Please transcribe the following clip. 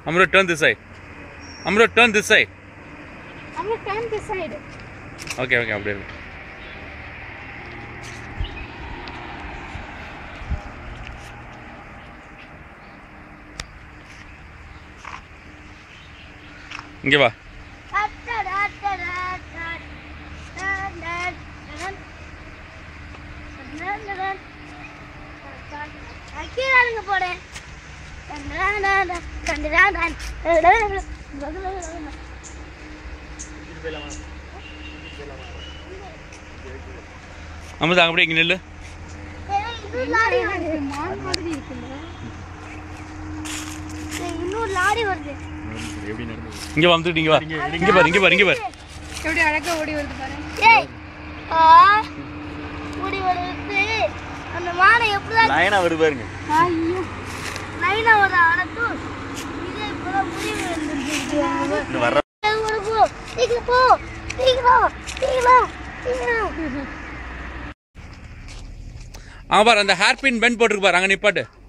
Amro, turn this side. Amro, turn this side. I'm gonna turn this side. Okay okay அப்படியே இருக்கு இங்க வா கீழே போடேன் அமுதா அப்படியே இங்க நில்லு இன்னொரு லாரி வருது இங்க வா வந்துட்டு இங்க வா இங்க பாரு இங்க பாரு இங்க பாரு எப்படி அழகா ஓடி வருது பாரு ஏய் ஆ ஓடி வருது அந்த மானை எப்படிதான் லைனா வருது பாருங்க ஐயோ லைனா வர அடத்து இது இப்பதான் முடிவு வந்துருக்கு இந்த வர்ற போ சீக்கிரம் போ சீக்கிரம் சீக்கிரம் சீக்கிரம் அங்க பாரு அந்த ஹேர் பின் பெண்ட் போட்டுருக்கு பாரு அங்க நிப்பாட்டு